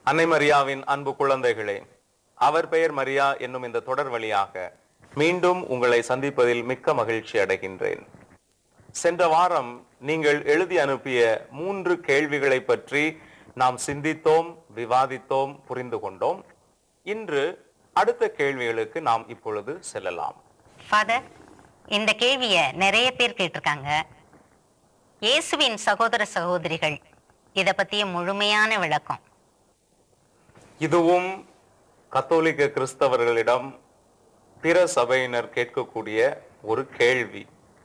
அன்னை மரியாவின் அன்பு குழந்தைகளே அவர் பெயர் மரியா என்னும் இந்த தொடர் வழியாக மீண்டும் உங்களை சந்திப்பதில் மிக்க மகிழ்ச்சி அடைகின்றேன் சென்ற வாரம் நீங்கள் எழுதி அனுப்பிய மூன்று கேள்விகளை பற்றி நாம் சிந்தித்தோம் விவாதித்தோம் புரிந்து கொண்டோம் இன்று அடுத்த கேள்விகளுக்கு நாம் இப்பொழுது செல்லலாம் ஃபாதர் இந்த கேள்விய நிறைய பேர் கேட்டிருக்காங்க இயேசுவின் சகோதர சகோதரிகள் இத பத்திய முழுமையான விளக்கம் இதுவும் கத்தோலிக்க கிறிஸ்தவர்களிடம் பிற சபையினர் கேட்கக்கூடிய ஒரு கேள்வி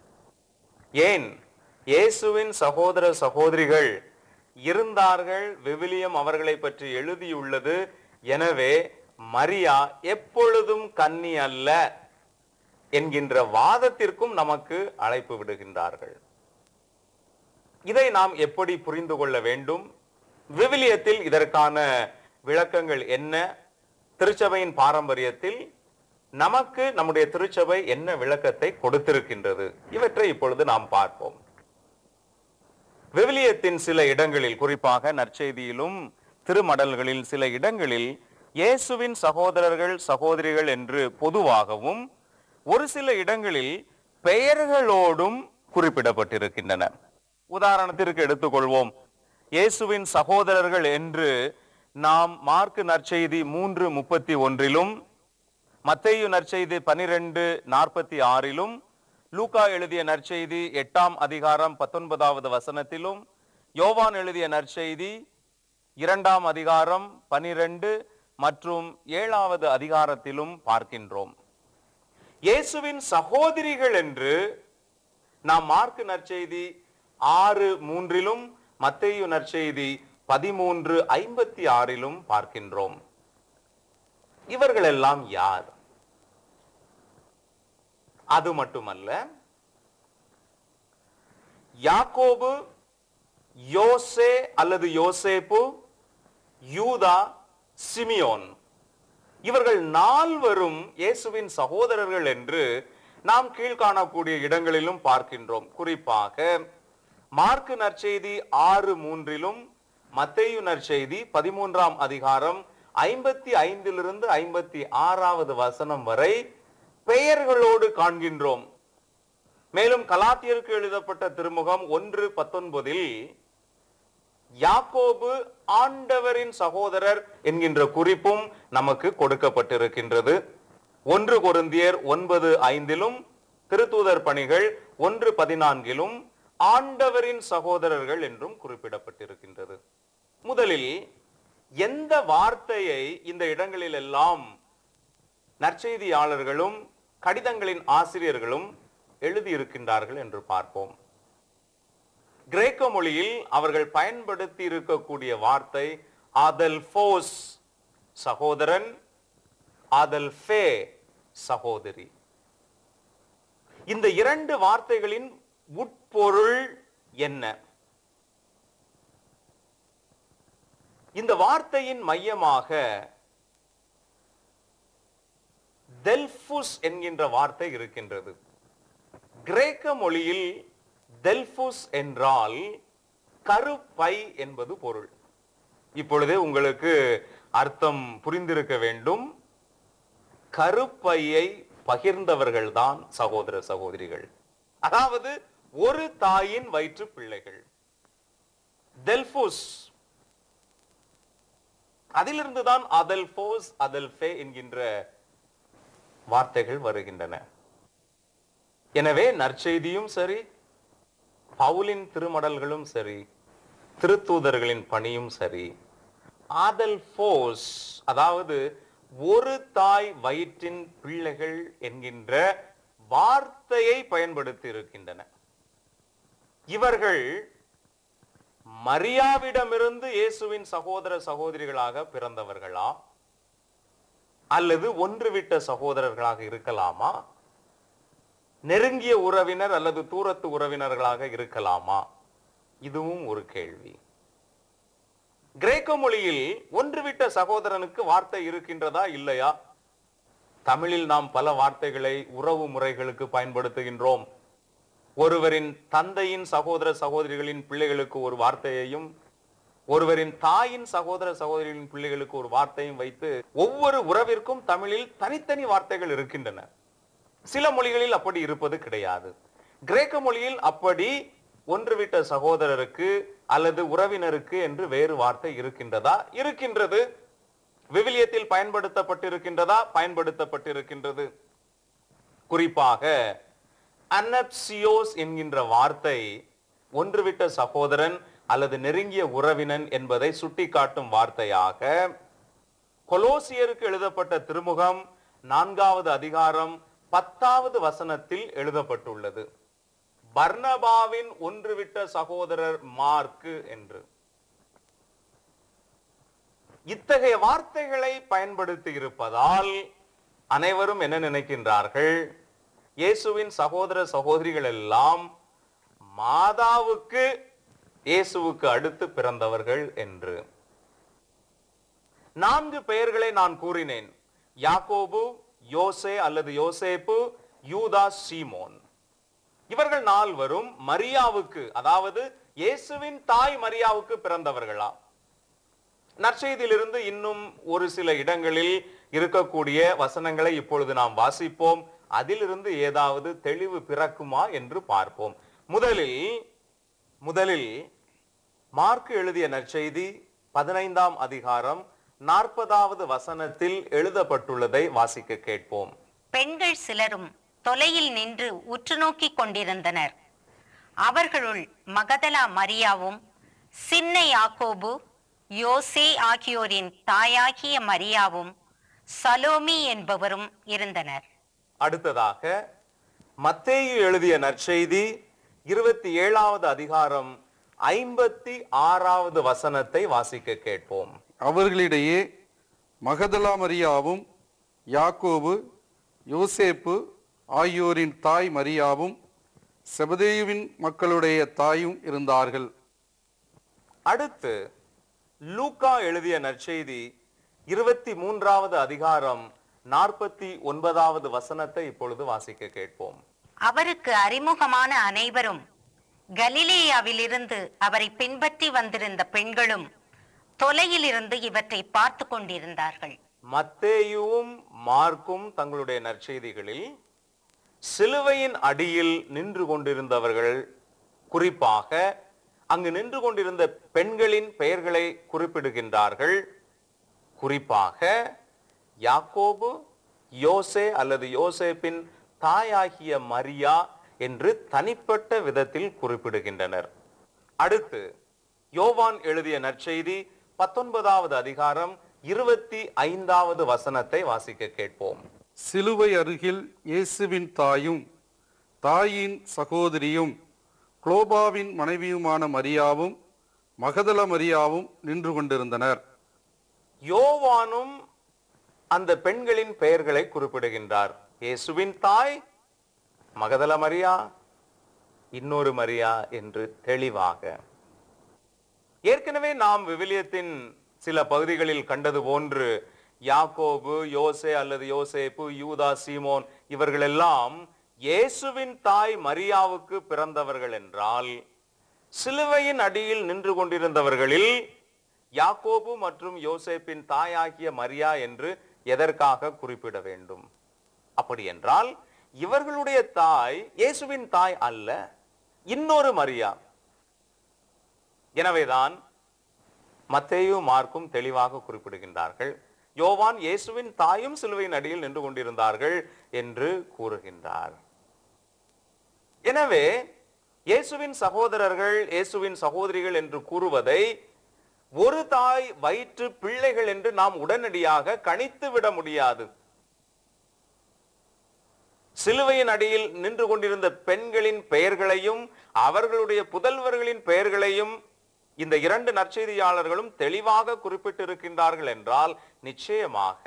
ஏன் இயேசுவின் சகோதர சகோதரிகள் இருந்தார்கள் விவிலியம் அவர்களை பற்றி எழுதியுள்ளது எனவே மரியா எப்பொழுதும் கன்னி அல்ல என்கின்ற வாதத்திற்கும் நமக்கு அழைப்பு விடுகின்றார்கள் இதை நாம் எப்படி புரிந்து கொள்ள வேண்டும் விவிலியத்தில் இதற்கான விளக்கங்கள் என்ன திருச்சபையின் பாரம்பரியத்தில் நமக்கு நம்முடைய திருச்சபை என்ன விளக்கத்தை கொடுத்திருக்கின்றது இவற்றை இப்பொழுது நாம் பார்ப்போம் விவிலியத்தின் சில இடங்களில் குறிப்பாக நற்செய்தியிலும் திருமடல்களில் சில இடங்களில் இயேசுவின் சகோதரர்கள் சகோதரிகள் என்று பொதுவாகவும் ஒரு சில இடங்களில் பெயர்களோடும் குறிப்பிடப்பட்டிருக்கின்றன உதாரணத்திற்கு எடுத்துக்கொள்வோம் இயேசுவின் சகோதரர்கள் என்று நாம் மார்க்கு நற்செய்தி மூன்று முப்பத்தி ஒன்றிலும் மத்தேயு நற்செய்தி பனிரெண்டு நாற்பத்தி ஆறிலும் லூக்கா எழுதிய நற்செய்தி எட்டாம் அதிகாரம் பத்தொன்பதாவது வசனத்திலும் யோவான் எழுதிய நற்செய்தி இரண்டாம் அதிகாரம் பனிரெண்டு மற்றும் ஏழாவது அதிகாரத்திலும் பார்க்கின்றோம் இயேசுவின் சகோதரிகள் என்று நாம் மார்க்கு நற்செய்தி ஆறு மூன்றிலும் மத்தேயு நற்செய்தி பதிமூன்று ஐம்பத்தி ஆறிலும் பார்க்கின்றோம் இவர்களெல்லாம் யார் அது மட்டுமல்ல யாக்கோபு யோசே அல்லது யோசேப்பு யூதா சிமியோன் இவர்கள் நால்வரும் இயேசுவின் சகோதரர்கள் என்று நாம் கீழ்காணக்கூடிய இடங்களிலும் பார்க்கின்றோம் குறிப்பாக மார்க்கு நற்செய்தி ஆறு மூன்றிலும் மத்தேயு நற்செய்தி பதிமூன்றாம் அதிகாரம் ஐம்பத்தி ஐந்திலிருந்து ஐம்பத்தி ஆறாவது வசனம் வரை பெயர்களோடு காண்கின்றோம் மேலும் கலாத்தியருக்கு எழுதப்பட்ட திருமுகம் ஒன்று பத்தொன்பதில் யாக்கோபு ஆண்டவரின் சகோதரர் என்கின்ற குறிப்பும் நமக்கு கொடுக்கப்பட்டிருக்கின்றது ஒன்று கொருந்தியர் ஒன்பது ஐந்திலும் திருத்தூதர் பணிகள் ஒன்று பதினான்கிலும் ஆண்டவரின் சகோதரர்கள் என்றும் குறிப்பிடப்பட்டிருக்கின்றது முதலில் எந்த வார்த்தையை இந்த இடங்களில் எல்லாம் நற்செய்தியாளர்களும் கடிதங்களின் ஆசிரியர்களும் எழுதியிருக்கின்றார்கள் என்று பார்ப்போம் கிரேக்க மொழியில் அவர்கள் பயன்படுத்தி இருக்கக்கூடிய வார்த்தை ஆதல் ஃபோஸ் சகோதரன் ஆதல் ஃபே சகோதரி இந்த இரண்டு வார்த்தைகளின் உட்பொருள் என்ன இந்த வார்த்தையின் மையமாக டெல்புஸ் என்கின்ற வார்த்தை இருக்கின்றது கிரேக்க மொழியில் டெல்புஸ் என்றால் கருப்பை என்பது பொருள் இப்பொழுதே உங்களுக்கு அர்த்தம் புரிந்திருக்க வேண்டும் கருப்பையை பகிர்ந்தவர்கள் தான் சகோதர சகோதரிகள் அதாவது ஒரு தாயின் வயிற்று பிள்ளைகள் டெல்புஸ் அதிலிருந்து தான் அதல்போஸ் அதல்பே என்கின்ற வார்த்தைகள் வருகின்றன எனவே நற்செய்தியும் சரி பவுலின் திருமடல்களும் சரி திருத்தூதர்களின் பணியும் சரி ஆதல் போஸ் அதாவது ஒரு தாய் வயிற்றின் பிள்ளைகள் என்கின்ற வார்த்தையை பயன்படுத்தி இருக்கின்றன இவர்கள் மரியாவிடமிருந்து இயேசுவின் சகோதர சகோதரிகளாக பிறந்தவர்களா அல்லது ஒன்றுவிட்ட சகோதரர்களாக இருக்கலாமா நெருங்கிய உறவினர் அல்லது தூரத்து உறவினர்களாக இருக்கலாமா இதுவும் ஒரு கேள்வி கிரேக்க மொழியில் ஒன்றுவிட்ட சகோதரனுக்கு வார்த்தை இருக்கின்றதா இல்லையா தமிழில் நாம் பல வார்த்தைகளை உறவு முறைகளுக்கு பயன்படுத்துகின்றோம் ஒருவரின் தந்தையின் சகோதர சகோதரிகளின் பிள்ளைகளுக்கு ஒரு வார்த்தையையும் ஒருவரின் தாயின் சகோதர சகோதரிகளின் பிள்ளைகளுக்கு ஒரு வார்த்தையும் வைத்து ஒவ்வொரு உறவிற்கும் தமிழில் தனித்தனி வார்த்தைகள் இருக்கின்றன சில மொழிகளில் அப்படி இருப்பது கிடையாது கிரேக்க மொழியில் அப்படி ஒன்றுவிட்ட சகோதரருக்கு அல்லது உறவினருக்கு என்று வேறு வார்த்தை இருக்கின்றதா இருக்கின்றது விவிலியத்தில் பயன்படுத்தப்பட்டிருக்கின்றதா பயன்படுத்தப்பட்டிருக்கின்றது குறிப்பாக அனப்சியோஸ் என்கின்ற வார்த்தை ஒன்றுவிட்ட சகோதரன் அல்லது நெருங்கிய உறவினன் என்பதை சுட்டிக்காட்டும் வார்த்தையாக கொலோசியருக்கு எழுதப்பட்ட திருமுகம் நான்காவது அதிகாரம் பத்தாவது வசனத்தில் எழுதப்பட்டுள்ளது பர்னபாவின் ஒன்றுவிட்ட சகோதரர் மார்க்கு என்று இத்தகைய வார்த்தைகளை பயன்படுத்தி இருப்பதால் அனைவரும் என்ன நினைக்கின்றார்கள் இயேசுவின் சகோதர சகோதரிகள் எல்லாம் மாதாவுக்கு இயேசுவுக்கு அடுத்து பிறந்தவர்கள் என்று நான்கு பெயர்களை நான் கூறினேன் யாக்கோபு யோசே அல்லது யோசேப்பு யூதா சீமோன் இவர்கள் நால்வரும் மரியாவுக்கு அதாவது இயேசுவின் தாய் மரியாவுக்கு பிறந்தவர்களா நற்செய்தியிலிருந்து இன்னும் ஒரு சில இடங்களில் இருக்கக்கூடிய வசனங்களை இப்பொழுது நாம் வாசிப்போம் அதிலிருந்து ஏதாவது தெளிவு பிறக்குமா என்று பார்ப்போம் முதலில் முதலில் மார்க் எழுதிய நற்செய்தி பதினைந்தாம் அதிகாரம் நாற்பதாவது வசனத்தில் எழுதப்பட்டுள்ளதை வாசிக்க கேட்போம் பெண்கள் சிலரும் தொலையில் நின்று உற்று நோக்கிக் கொண்டிருந்தனர் அவர்களுள் மகதலா மரியாவும் சின்ன யாக்கோபு யோசே ஆகியோரின் தாயாகிய மரியாவும் சலோமி என்பவரும் இருந்தனர் அடுத்ததாக மத்தேயு எழுதிய நற்செய்தி இருபத்தி ஏழாவது அதிகாரம் ஐம்பத்தி ஆறாவது வசனத்தை வாசிக்க கேட்போம் அவர்களிடையே மகதலா மரியாவும் யாக்கோபு யோசேப்பு ஆகியோரின் தாய் மரியாவும் செபதேயுவின் மக்களுடைய தாயும் இருந்தார்கள் அடுத்து லூக்கா எழுதிய நற்செய்தி இருபத்தி மூன்றாவது அதிகாரம் நாற்பத்தி ஒன்பதாவது வசனத்தை இப்பொழுது வாசிக்க கேட்போம் அவருக்கு அறிமுகமான அனைவரும் கலிலேயாவிலிருந்து அவரை பின்பற்றி வந்திருந்த பெண்களும் தொலையிலிருந்து இவற்றை பார்த்து கொண்டிருந்தார்கள் மத்தேயுவும் மார்க்கும் தங்களுடைய நற்செய்திகளில் சிலுவையின் அடியில் நின்று கொண்டிருந்தவர்கள் குறிப்பாக அங்கு நின்று கொண்டிருந்த பெண்களின் பெயர்களை குறிப்பிடுகின்றார்கள் குறிப்பாக யாக்கோபு யோசே அல்லது யோசேப்பின் தாயாகிய மரியா என்று தனிப்பட்ட விதத்தில் குறிப்பிடுகின்றனர் அடுத்து யோவான் எழுதிய நற்செய்தி பத்தொன்பதாவது அதிகாரம் இருபத்தி ஐந்தாவது வசனத்தை வாசிக்க கேட்போம் சிலுவை அருகில் இயேசுவின் தாயும் தாயின் சகோதரியும் குளோபாவின் மனைவியுமான மரியாவும் மகதல மரியாவும் நின்று கொண்டிருந்தனர் யோவானும் அந்த பெண்களின் பெயர்களை குறிப்பிடுகின்றார் இயேசுவின் தாய் மகதல மரியா இன்னொரு மரியா என்று தெளிவாக ஏற்கனவே நாம் விவிலியத்தின் சில பகுதிகளில் கண்டது போன்று யாக்கோபு யோசே அல்லது யோசேப்பு யூதா சீமோன் இவர்களெல்லாம் இயேசுவின் தாய் மரியாவுக்கு பிறந்தவர்கள் என்றால் சிலுவையின் அடியில் நின்று கொண்டிருந்தவர்களில் யாக்கோபு மற்றும் யோசேப்பின் தாயாகிய மரியா என்று எதற்காக குறிப்பிட வேண்டும் அப்படி என்றால் இவர்களுடைய தாய் இயேசுவின் தாய் அல்ல இன்னொரு மரியா எனவேதான் மத்தேயு மார்க்கும் தெளிவாக குறிப்பிடுகின்றார்கள் யோவான் இயேசுவின் தாயும் சிலுவையின் அடியில் நின்று கொண்டிருந்தார்கள் என்று கூறுகின்றார் எனவே இயேசுவின் சகோதரர்கள் இயேசுவின் சகோதரிகள் என்று கூறுவதை ஒரு தாய் வயிற்று பிள்ளைகள் என்று நாம் உடனடியாக கணித்து விட முடியாது சிலுவையின் அடியில் நின்று கொண்டிருந்த பெண்களின் பெயர்களையும் அவர்களுடைய புதல்வர்களின் பெயர்களையும் இந்த இரண்டு நற்செய்தியாளர்களும் தெளிவாக குறிப்பிட்டிருக்கின்றார்கள் என்றால் நிச்சயமாக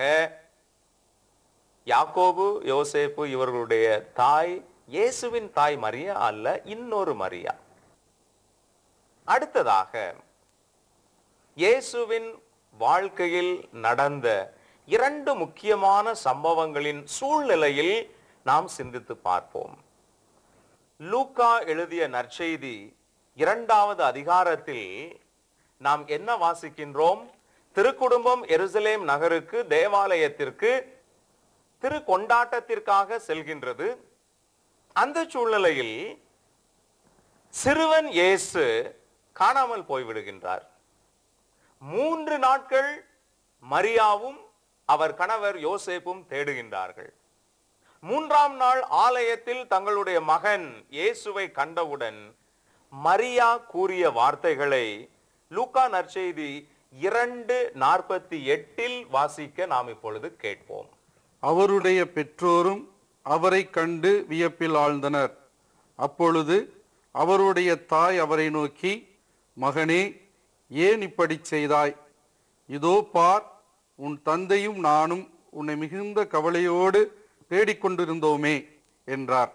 யாக்கோபு யோசேப்பு இவர்களுடைய தாய் இயேசுவின் தாய் மரியா அல்ல இன்னொரு மரியா அடுத்ததாக இயேசுவின் வாழ்க்கையில் நடந்த இரண்டு முக்கியமான சம்பவங்களின் சூழ்நிலையில் நாம் சிந்தித்து பார்ப்போம் லூக்கா எழுதிய நற்செய்தி இரண்டாவது அதிகாரத்தில் நாம் என்ன வாசிக்கின்றோம் திருக்குடும்பம் எருசலேம் நகருக்கு தேவாலயத்திற்கு திரு கொண்டாட்டத்திற்காக செல்கின்றது அந்த சூழ்நிலையில் சிறுவன் இயேசு காணாமல் போய்விடுகின்றார் மூன்று நாட்கள் மரியாவும் அவர் கணவர் யோசேப்பும் தேடுகின்றார்கள் மூன்றாம் நாள் ஆலயத்தில் தங்களுடைய மகன் இயேசுவை கண்டவுடன் மரியா கூறிய வார்த்தைகளை லூக்கா நற்செய்தி இரண்டு நாற்பத்தி எட்டில் வாசிக்க நாம் இப்பொழுது கேட்போம் அவருடைய பெற்றோரும் அவரை கண்டு வியப்பில் ஆழ்ந்தனர் அப்பொழுது அவருடைய தாய் அவரை நோக்கி மகனே ஏன் இப்படி செய்தாய் இதோ பார் உன் தந்தையும் நானும் உன்னை மிகுந்த கவலையோடு தேடிக்கொண்டிருந்தோமே என்றார்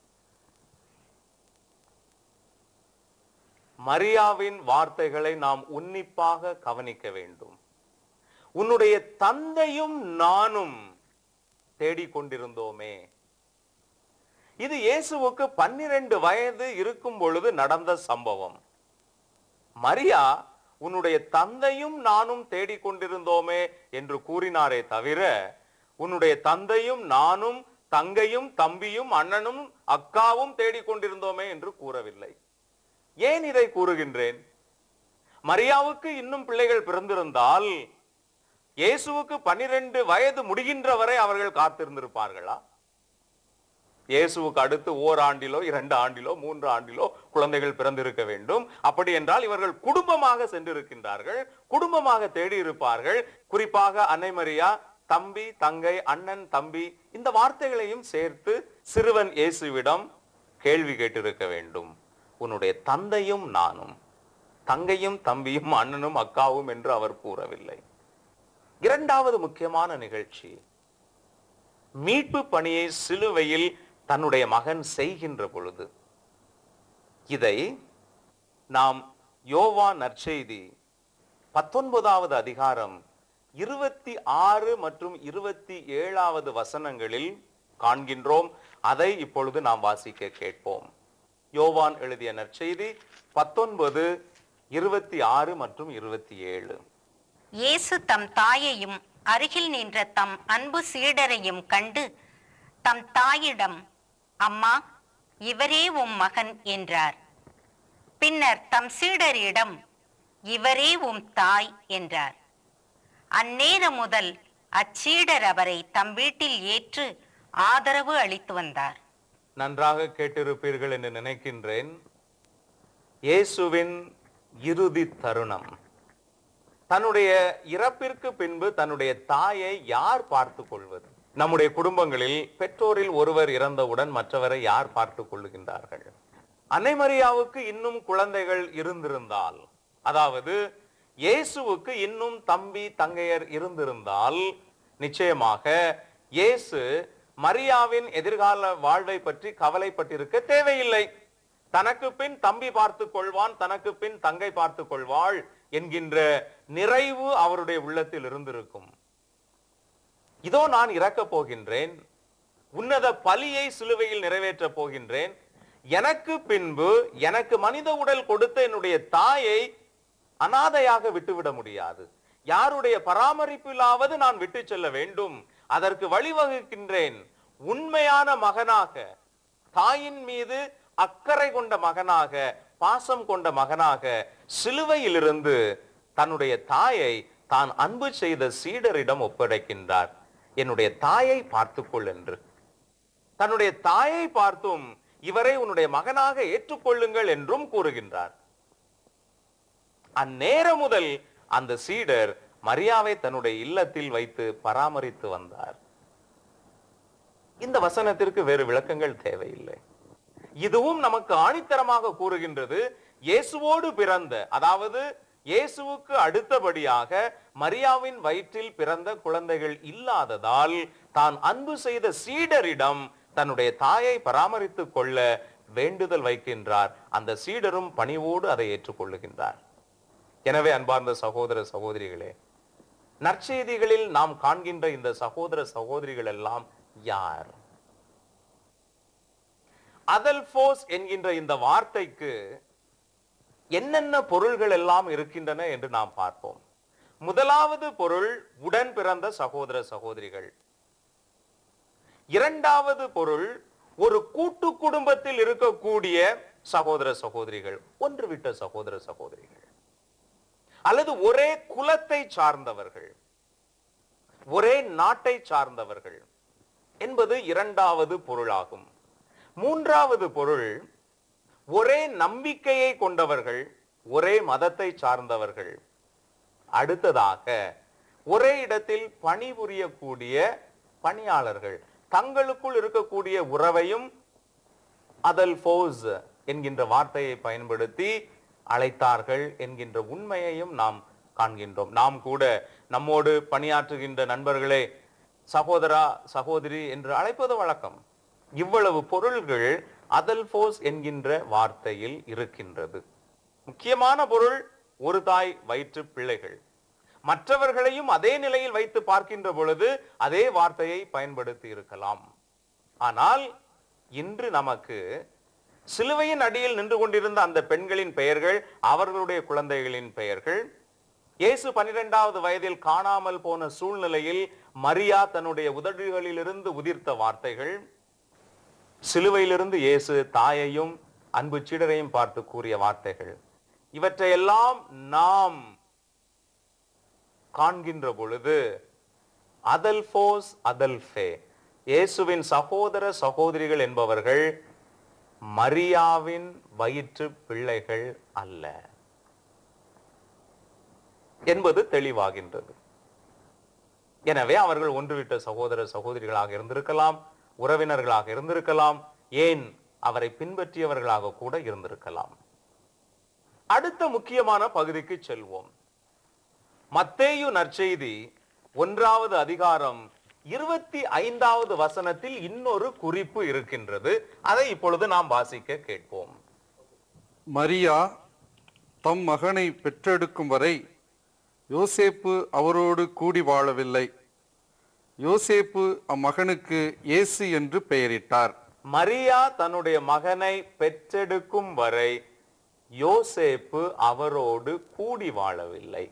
மரியாவின் வார்த்தைகளை நாம் உன்னிப்பாக கவனிக்க வேண்டும் உன்னுடைய தந்தையும் நானும் தேடிக்கொண்டிருந்தோமே இது இயேசுவுக்கு பன்னிரண்டு வயது இருக்கும் பொழுது நடந்த சம்பவம் மரியா உன்னுடைய தந்தையும் நானும் தேடிக்கொண்டிருந்தோமே என்று கூறினாரே தவிர உன்னுடைய தந்தையும் நானும் தங்கையும் தம்பியும் அண்ணனும் அக்காவும் தேடிக்கொண்டிருந்தோமே என்று கூறவில்லை ஏன் இதை கூறுகின்றேன் மரியாவுக்கு இன்னும் பிள்ளைகள் பிறந்திருந்தால் இயேசுவுக்கு பன்னிரண்டு வயது முடிகின்ற வரை அவர்கள் காத்திருந்திருப்பார்களா இயேசுவுக்கு அடுத்து ஓராண்டிலோ இரண்டு ஆண்டிலோ மூன்று ஆண்டிலோ குழந்தைகள் பிறந்திருக்க வேண்டும் அப்படி என்றால் இவர்கள் குடும்பமாக சென்றிருக்கின்றார்கள் குடும்பமாக தேடி இருப்பார்கள் குறிப்பாக அன்னை மரியா தம்பி தங்கை அண்ணன் தம்பி இந்த வார்த்தைகளையும் சேர்த்து சிறுவன் இயேசுவிடம் கேள்வி கேட்டிருக்க வேண்டும் உன்னுடைய தந்தையும் நானும் தங்கையும் தம்பியும் அண்ணனும் அக்காவும் என்று அவர் கூறவில்லை இரண்டாவது முக்கியமான நிகழ்ச்சி மீட்பு பணியை சிலுவையில் தன்னுடைய மகன் செய்கின்ற பொழுது இதை நாம் யோவா நற்செய்தி பத்தொன்பதாவது அதிகாரம் இருபத்தி ஆறு மற்றும் இருபத்தி ஏழாவது வசனங்களில் காண்கின்றோம் அதை இப்பொழுது நாம் வாசிக்க கேட்போம் யோவான் எழுதிய நற்செய்தி பத்தொன்பது இருபத்தி ஆறு மற்றும் இருபத்தி ஏழு இயேசு தம் தாயையும் அருகில் நின்ற தம் அன்பு சீடரையும் கண்டு தம் தாயிடம் அம்மா இவரே உம் மகன் என்றார் பின்னர் தம் சீடரிடம் இவரே உம் தாய் என்றார் அந்நேரம் முதல் அச்சீடர் அவரை தம் வீட்டில் ஏற்று ஆதரவு அளித்து வந்தார் நன்றாக கேட்டிருப்பீர்கள் என்று நினைக்கின்றேன் இயேசுவின் இறுதி தருணம் தன்னுடைய இறப்பிற்கு பின்பு தன்னுடைய தாயை யார் பார்த்து கொள்வது நம்முடைய குடும்பங்களில் பெற்றோரில் ஒருவர் இறந்தவுடன் மற்றவரை யார் பார்த்து கொள்ளுகின்றார்கள் அன்னை மரியாவுக்கு இன்னும் குழந்தைகள் இருந்திருந்தால் அதாவது இயேசுவுக்கு இன்னும் தம்பி தங்கையர் இருந்திருந்தால் நிச்சயமாக இயேசு மரியாவின் எதிர்கால வாழ்வை பற்றி கவலைப்பட்டிருக்க தேவையில்லை தனக்கு பின் தம்பி பார்த்துக் கொள்வான் தனக்கு பின் தங்கை பார்த்துக் கொள்வாள் என்கின்ற நிறைவு அவருடைய உள்ளத்தில் இருந்திருக்கும் இதோ நான் இறக்கப் போகின்றேன் உன்னத பலியை சிலுவையில் நிறைவேற்றப் போகின்றேன் எனக்கு பின்பு எனக்கு மனித உடல் கொடுத்த என்னுடைய தாயை அனாதையாக விட்டுவிட முடியாது யாருடைய பராமரிப்பிலாவது நான் விட்டு செல்ல வேண்டும் அதற்கு வழிவகுக்கின்றேன் உண்மையான மகனாக தாயின் மீது அக்கறை கொண்ட மகனாக பாசம் கொண்ட மகனாக சிலுவையிலிருந்து தன்னுடைய தாயை தான் அன்பு செய்த சீடரிடம் ஒப்படைக்கின்றார் என்னுடைய தாயை பார்த்துக்கொள் என்று தன்னுடைய தாயை பார்த்தும் இவரை உன்னுடைய மகனாக ஏற்றுக்கொள்ளுங்கள் என்றும் கூறுகின்றார் அந்நேரம் முதல் அந்த சீடர் மரியாவை தன்னுடைய இல்லத்தில் வைத்து பராமரித்து வந்தார் இந்த வசனத்திற்கு வேறு விளக்கங்கள் தேவையில்லை இதுவும் நமக்கு ஆணித்தரமாக கூறுகின்றது இயேசுவோடு பிறந்த அதாவது இயேசுவுக்கு அடுத்தபடியாக மரியாவின் வயிற்றில் பிறந்த குழந்தைகள் இல்லாததால் தான் அன்பு செய்த சீடரிடம் தன்னுடைய தாயை பராமரித்துக் கொள்ள வேண்டுதல் வைக்கின்றார் அந்த சீடரும் பணிவோடு அதை ஏற்றுக்கொள்ளுகின்றார் எனவே அன்பார்ந்த சகோதர சகோதரிகளே நற்செய்திகளில் நாம் காண்கின்ற இந்த சகோதர சகோதரிகள் எல்லாம் யார் அதல்போஸ் என்கின்ற இந்த வார்த்தைக்கு என்னென்ன பொருள்கள் எல்லாம் இருக்கின்றன என்று நாம் பார்ப்போம் முதலாவது பொருள் உடன் பிறந்த சகோதர சகோதரிகள் இரண்டாவது பொருள் ஒரு கூட்டு குடும்பத்தில் இருக்கக்கூடிய சகோதர சகோதரிகள் ஒன்று விட்ட சகோதர சகோதரிகள் அல்லது ஒரே குலத்தை சார்ந்தவர்கள் ஒரே நாட்டை சார்ந்தவர்கள் என்பது இரண்டாவது பொருளாகும் மூன்றாவது பொருள் ஒரே நம்பிக்கையை கொண்டவர்கள் ஒரே மதத்தை சார்ந்தவர்கள் அடுத்ததாக ஒரே இடத்தில் பணிபுரியக்கூடிய பணியாளர்கள் தங்களுக்குள் இருக்கக்கூடிய உறவையும் அதல் ஃபோஸ் என்கின்ற வார்த்தையை பயன்படுத்தி அழைத்தார்கள் என்கின்ற உண்மையையும் நாம் காண்கின்றோம் நாம் கூட நம்மோடு பணியாற்றுகின்ற நண்பர்களே சகோதரா சகோதரி என்று அழைப்பது வழக்கம் இவ்வளவு பொருள்கள் அதல் ஃபோஸ் என்கின்ற வார்த்தையில் இருக்கின்றது முக்கியமான பொருள் ஒரு தாய் வயிற்று பிள்ளைகள் மற்றவர்களையும் அதே நிலையில் வைத்து பார்க்கின்ற பொழுது அதே வார்த்தையை பயன்படுத்தி இருக்கலாம் ஆனால் இன்று நமக்கு சிலுவையின் அடியில் நின்று கொண்டிருந்த அந்த பெண்களின் பெயர்கள் அவர்களுடைய குழந்தைகளின் பெயர்கள் இயேசு பன்னிரெண்டாவது வயதில் காணாமல் போன சூழ்நிலையில் மரியா தன்னுடைய உதடுகளிலிருந்து உதிர்த்த வார்த்தைகள் சிலுவையிலிருந்து இயேசு தாயையும் அன்பு சீடரையும் பார்த்து கூறிய வார்த்தைகள் இவற்றையெல்லாம் நாம் காண்கின்ற பொழுது அதல்போஸ் அதல்ஃபே இயேசுவின் சகோதர சகோதரிகள் என்பவர்கள் மரியாவின் வயிற்று பிள்ளைகள் அல்ல என்பது தெளிவாகின்றது எனவே அவர்கள் ஒன்றுவிட்ட சகோதர சகோதரிகளாக இருந்திருக்கலாம் உறவினர்களாக இருந்திருக்கலாம் ஏன் அவரை பின்பற்றியவர்களாக கூட இருந்திருக்கலாம் அடுத்த முக்கியமான பகுதிக்கு செல்வோம் மத்தேயு நற்செய்தி ஒன்றாவது அதிகாரம் இருபத்தி ஐந்தாவது வசனத்தில் இன்னொரு குறிப்பு இருக்கின்றது அதை இப்பொழுது நாம் வாசிக்க கேட்போம் மரியா தம் மகனை பெற்றெடுக்கும் வரை யோசேப்பு அவரோடு கூடி வாழவில்லை யோசேப்பு அம்மகனுக்கு இயேசு என்று பெயரிட்டார் மரியா தன்னுடைய மகனை பெற்றெடுக்கும் வரை யோசேப்பு அவரோடு கூடி வாழவில்லை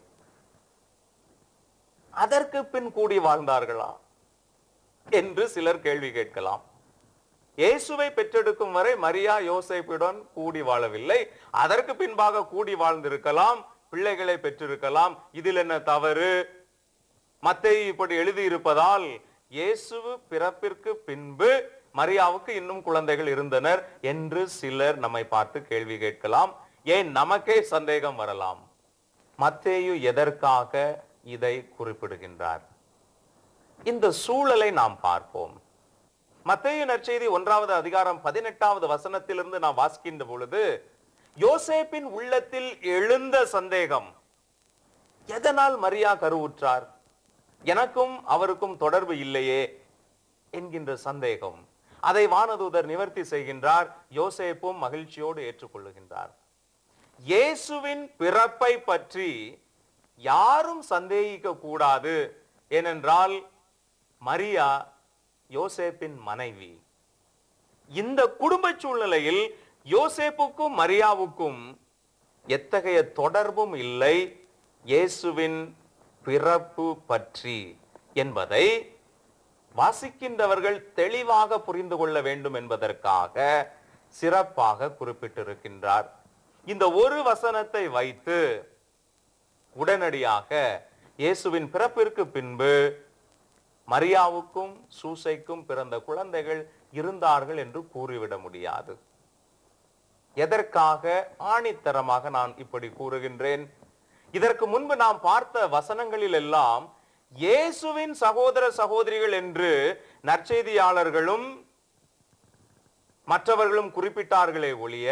அதற்கு பின் கூடி வாழ்ந்தார்களா என்று சிலர் கேள்வி கேட்கலாம் இயேசுவை பெற்றெடுக்கும் வரை மரியா யோசேப்புடன் கூடி வாழவில்லை அதற்கு பின்பாக கூடி வாழ்ந்திருக்கலாம் பிள்ளைகளை பெற்றிருக்கலாம் இதில் என்ன தவறு மத்தேயு இப்படி எழுதியிருப்பதால் இயேசு பிறப்பிற்கு பின்பு மரியாவுக்கு இன்னும் குழந்தைகள் இருந்தனர் என்று சிலர் நம்மை பார்த்து கேள்வி கேட்கலாம் ஏன் நமக்கே சந்தேகம் வரலாம் மத்தேயு எதற்காக இதை குறிப்பிடுகின்றார் இந்த சூழலை நாம் பார்ப்போம் மத்தேயு நற்செய்தி ஒன்றாவது அதிகாரம் பதினெட்டாவது வசனத்திலிருந்து நாம் வாசிக்கின்ற பொழுது யோசேப்பின் உள்ளத்தில் எழுந்த சந்தேகம் எதனால் மரியா கருவுற்றார் எனக்கும் அவருக்கும் தொடர்பு இல்லையே என்கின்ற சந்தேகம் அதை வானதூதர் நிவர்த்தி செய்கின்றார் யோசேப்பும் மகிழ்ச்சியோடு ஏற்றுக்கொள்ளுகின்றார் இயேசுவின் பிறப்பை பற்றி யாரும் சந்தேகிக்க கூடாது ஏனென்றால் மரியா யோசேப்பின் மனைவி இந்த குடும்ப சூழ்நிலையில் யோசேப்புக்கும் மரியாவுக்கும் எத்தகைய தொடர்பும் இல்லை இயேசுவின் பிறப்பு பற்றி என்பதை வாசிக்கின்றவர்கள் தெளிவாக புரிந்து கொள்ள வேண்டும் என்பதற்காக சிறப்பாக குறிப்பிட்டிருக்கின்றார் இந்த ஒரு வசனத்தை வைத்து உடனடியாக இயேசுவின் பிறப்பிற்கு பின்பு மரியாவுக்கும் சூசைக்கும் பிறந்த குழந்தைகள் இருந்தார்கள் என்று கூறிவிட முடியாது எதற்காக ஆணித்தரமாக நான் இப்படி கூறுகின்றேன் இதற்கு முன்பு நாம் பார்த்த வசனங்களில் எல்லாம் இயேசுவின் சகோதர சகோதரிகள் என்று நற்செய்தியாளர்களும் மற்றவர்களும் குறிப்பிட்டார்களே ஒழிய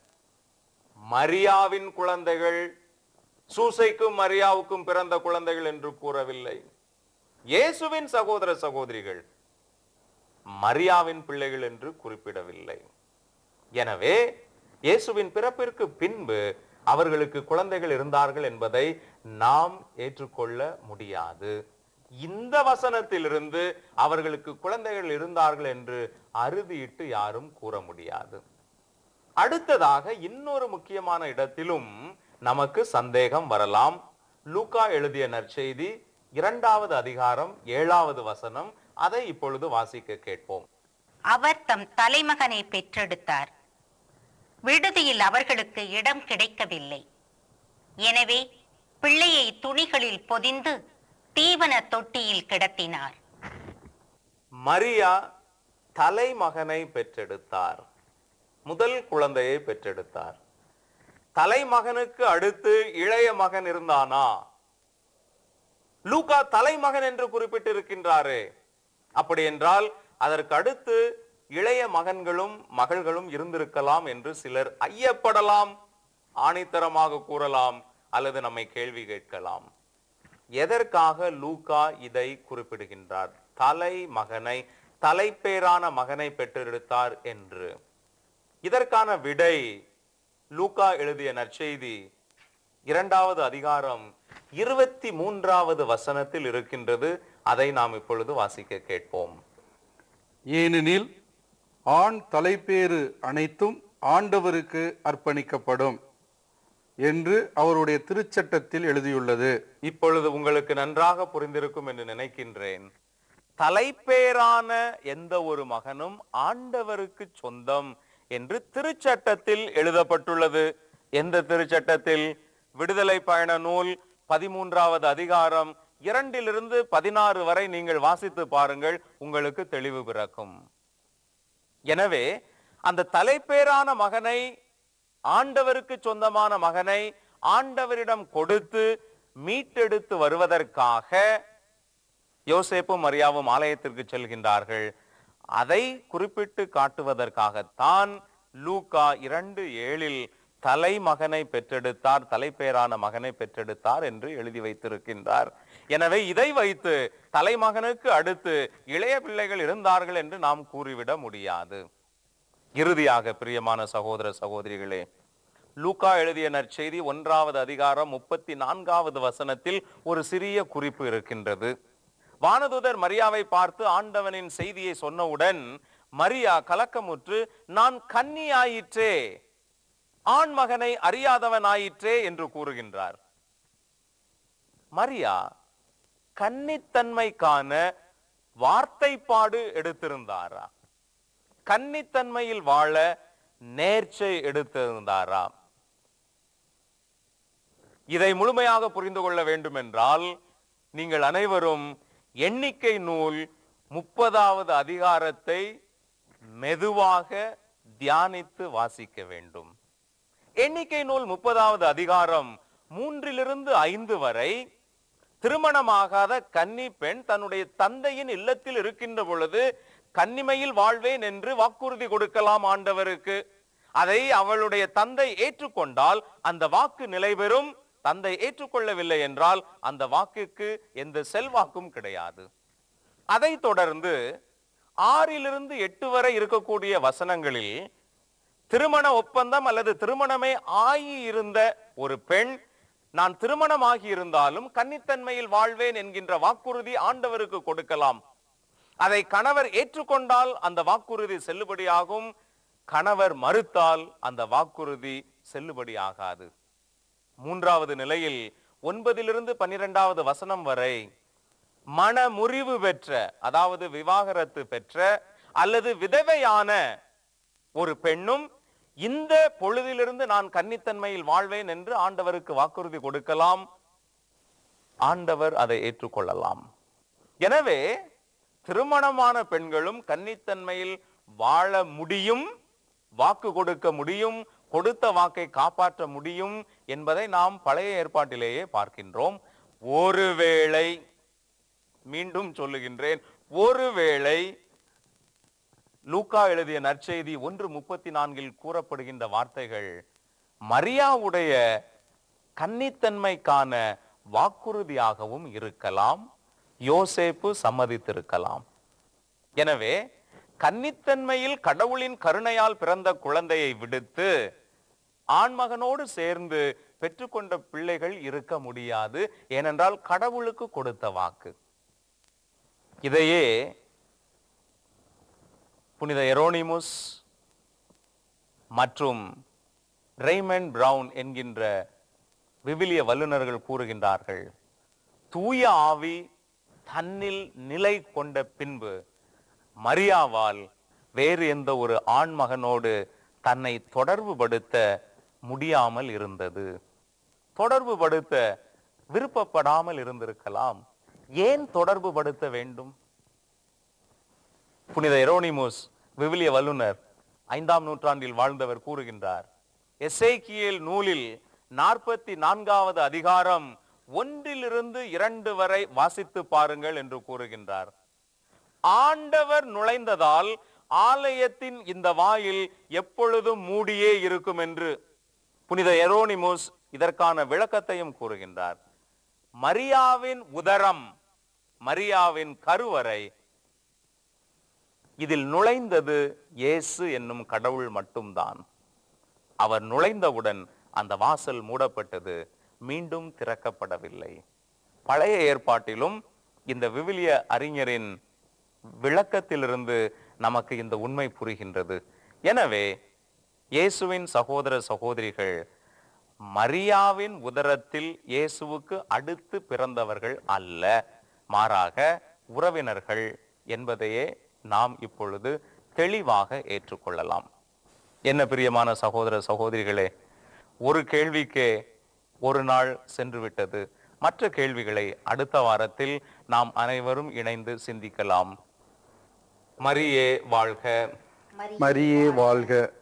மரியாவின் குழந்தைகள் சூசைக்கும் மரியாவுக்கும் பிறந்த குழந்தைகள் என்று கூறவில்லை இயேசுவின் சகோதர சகோதரிகள் மரியாவின் பிள்ளைகள் என்று குறிப்பிடவில்லை எனவே இயேசுவின் பிறப்பிற்கு பின்பு அவர்களுக்கு குழந்தைகள் இருந்தார்கள் என்பதை நாம் ஏற்றுக்கொள்ள முடியாது இந்த வசனத்திலிருந்து அவர்களுக்கு குழந்தைகள் இருந்தார்கள் என்று அறுதியிட்டு யாரும் கூற முடியாது அடுத்ததாக இன்னொரு முக்கியமான இடத்திலும் நமக்கு சந்தேகம் வரலாம் லூக்கா எழுதிய நற்செய்தி இரண்டாவது அதிகாரம் ஏழாவது வசனம் அதை இப்பொழுது வாசிக்க கேட்போம் அவர் தம் தலைமகனை பெற்றெடுத்தார் விடுதியில் அவர்களுக்கு இடம் கிடைக்கவில்லை எனவே பிள்ளையை துணிகளில் பொதிந்து தீவன தொட்டியில் கிடத்தினார் மரியா தலைமகனை பெற்றெடுத்தார் முதல் குழந்தையை பெற்றெடுத்தார் தலைமகனுக்கு அடுத்து இளைய மகன் இருந்தானா லூகா தலைமகன் என்று குறிப்பிட்டிருக்கின்றாரே அப்படி என்றால் அதற்கு அடுத்து இளைய மகன்களும் மகள்களும் இருந்திருக்கலாம் என்று சிலர் ஐயப்படலாம் ஆணித்தரமாக கூறலாம் அல்லது நம்மை கேள்வி கேட்கலாம் எதற்காக லூகா இதை குறிப்பிடுகின்றார் தலை மகனை தலைப்பேரான மகனை பெற்றெடுத்தார் என்று இதற்கான விடை லூக்கா எழுதிய நற்செய்தி இரண்டாவது அதிகாரம் இருபத்தி மூன்றாவது வசனத்தில் இருக்கின்றது அதை நாம் இப்பொழுது வாசிக்க கேட்போம் ஏனெனில் ஆண் தலைப்பேறு அனைத்தும் ஆண்டவருக்கு அர்ப்பணிக்கப்படும் என்று அவருடைய திருச்சட்டத்தில் எழுதியுள்ளது இப்பொழுது உங்களுக்கு நன்றாக புரிந்திருக்கும் என்று நினைக்கின்றேன் தலைப்பேரான எந்த ஒரு மகனும் ஆண்டவருக்கு சொந்தம் என்று திருச்சட்டத்தில் எழுதப்பட்டுள்ளது எந்த திருச்சட்டத்தில் விடுதலை பயண நூல் பதிமூன்றாவது அதிகாரம் இரண்டிலிருந்து பதினாறு வரை நீங்கள் வாசித்து பாருங்கள் உங்களுக்கு தெளிவு பிறக்கும் எனவே அந்த தலைப்பேரான மகனை ஆண்டவருக்கு சொந்தமான மகனை ஆண்டவரிடம் கொடுத்து மீட்டெடுத்து வருவதற்காக யோசேப்பும் மரியாவும் ஆலயத்திற்கு செல்கின்றார்கள் அதை குறிப்பிட்டு காட்டுவதற்காகத்தான் லூக்கா இரண்டு ஏழில் தலைமகனை பெற்றெடுத்தார் தலைப்பேரான மகனை பெற்றெடுத்தார் என்று எழுதி வைத்திருக்கின்றார் எனவே இதை வைத்து தலைமகனுக்கு அடுத்து இளைய பிள்ளைகள் இருந்தார்கள் என்று நாம் கூறிவிட முடியாது இறுதியாக பிரியமான சகோதர சகோதரிகளே லூக்கா எழுதிய நற்செய்தி ஒன்றாவது அதிகாரம் முப்பத்தி நான்காவது வசனத்தில் ஒரு சிறிய குறிப்பு இருக்கின்றது வானதூதர் மரியாவை பார்த்து ஆண்டவனின் செய்தியை சொன்னவுடன் மரியா கலக்கமுற்று நான் கன்னி ஆயிற்றே ஆண் மகனை அறியாதவன் ஆயிற்றே என்று கூறுகின்றார் மரியா கன்னித்தன்மைக்கான வார்த்தைப்பாடு எடுத்திருந்தாரா கன்னித்தன்மையில் வாழ நேர்ச்சை எடுத்திருந்தாரா இதை முழுமையாக புரிந்து கொள்ள வேண்டும் என்றால் நீங்கள் அனைவரும் எண்ணிக்கை நூல் முப்பதாவது அதிகாரத்தை மெதுவாக தியானித்து வாசிக்க வேண்டும் எண்ணிக்கை நூல் முப்பதாவது அதிகாரம் மூன்றிலிருந்து ஐந்து வரை திருமணமாகாத கன்னி பெண் தன்னுடைய தந்தையின் இல்லத்தில் இருக்கின்ற பொழுது கன்னிமையில் வாழ்வேன் என்று வாக்குறுதி கொடுக்கலாம் ஆண்டவருக்கு அதை அவளுடைய தந்தை ஏற்றுக்கொண்டால் அந்த வாக்கு நிலைபெறும் தந்தை ஏற்றுக்கொள்ளவில்லை என்றால் அந்த வாக்குக்கு எந்த செல்வாக்கும் கிடையாது அதை தொடர்ந்து ஆறிலிருந்து எட்டு வரை இருக்கக்கூடிய வசனங்களில் திருமண ஒப்பந்தம் அல்லது திருமணமே ஆகி இருந்த ஒரு பெண் நான் திருமணமாகி இருந்தாலும் கன்னித்தன்மையில் வாழ்வேன் என்கின்ற வாக்குறுதி ஆண்டவருக்கு கொடுக்கலாம் அதை கணவர் ஏற்றுக்கொண்டால் அந்த வாக்குறுதி செல்லுபடியாகும் கணவர் மறுத்தால் அந்த வாக்குறுதி செல்லுபடியாகாது மூன்றாவது நிலையில் ஒன்பதிலிருந்து பன்னிரெண்டாவது வசனம் வரை மனமுறிவு பெற்ற அதாவது விவாகரத்து பெற்ற அல்லது விதவையான ஒரு பெண்ணும் இந்த பொழுதிலிருந்து நான் கன்னித்தன்மையில் வாழ்வேன் என்று ஆண்டவருக்கு வாக்குறுதி கொடுக்கலாம் ஆண்டவர் அதை ஏற்றுக்கொள்ளலாம் எனவே திருமணமான பெண்களும் கன்னித்தன்மையில் வாழ முடியும் வாக்கு கொடுக்க முடியும் கொடுத்த வாக்கை காப்பாற்ற முடியும் என்பதை நாம் பழைய ஏற்பாட்டிலேயே பார்க்கின்றோம் ஒருவேளை மீண்டும் சொல்லுகின்றேன் ஒருவேளை லூக்கா எழுதிய நற்செய்தி ஒன்று முப்பத்தி நான்கில் கூறப்படுகின்ற வார்த்தைகள் மரியாவுடைய கன்னித்தன்மைக்கான வாக்குறுதியாகவும் இருக்கலாம் யோசேப்பு சம்மதித்திருக்கலாம் எனவே கன்னித்தன்மையில் கடவுளின் கருணையால் பிறந்த குழந்தையை விடுத்து ஆண்மகனோடு சேர்ந்து பெற்றுக்கொண்ட பிள்ளைகள் இருக்க முடியாது ஏனென்றால் கடவுளுக்கு கொடுத்த வாக்கு இதையே புனித எரோனிமுஸ் மற்றும் ரெய்மண்ட் பிரவுன் என்கின்ற விவிலிய வல்லுநர்கள் கூறுகின்றார்கள் தூய ஆவி தன்னில் நிலை கொண்ட பின்பு மரியாவால் வேறு எந்த ஒரு ஆண்மகனோடு தன்னை தொடர்புபடுத்த முடியாமல் இருந்தது தொடர்புபடுத்த விருப்பப்படாமல் இருந்திருக்கலாம் ஏன் தொடர்புபடுத்த வேண்டும் புனித எரோனிமுஸ் விவிலிய வல்லுனர் ஐந்தாம் நூற்றாண்டில் வாழ்ந்தவர் கூறுகின்றார் எசேக்கியேல் நூலில் நாற்பத்தி நான்காவது அதிகாரம் ஒன்றிலிருந்து இரண்டு வரை வாசித்து பாருங்கள் என்று கூறுகின்றார் ஆண்டவர் நுழைந்ததால் ஆலயத்தின் இந்த வாயில் எப்பொழுதும் மூடியே இருக்கும் என்று புனித எரோனிமுஸ் இதற்கான விளக்கத்தையும் கூறுகின்றார் மரியாவின் உதரம் மரியாவின் கருவறை இதில் நுழைந்தது இயேசு என்னும் கடவுள் மட்டும்தான் அவர் நுழைந்தவுடன் அந்த வாசல் மூடப்பட்டது மீண்டும் திறக்கப்படவில்லை பழைய ஏற்பாட்டிலும் இந்த விவிலிய அறிஞரின் விளக்கத்திலிருந்து நமக்கு இந்த உண்மை புரிகின்றது எனவே இயேசுவின் சகோதர சகோதரிகள் மரியாவின் உதரத்தில் இயேசுவுக்கு அடுத்து பிறந்தவர்கள் அல்ல மாறாக உறவினர்கள் என்பதையே நாம் இப்பொழுது தெளிவாக ஏற்றுக்கொள்ளலாம் என்ன பிரியமான சகோதர சகோதரிகளே ஒரு கேள்விக்கே ஒரு நாள் சென்று விட்டது மற்ற கேள்விகளை அடுத்த வாரத்தில் நாம் அனைவரும் இணைந்து சிந்திக்கலாம் மரியே வாழ்க மரியே வாழ்க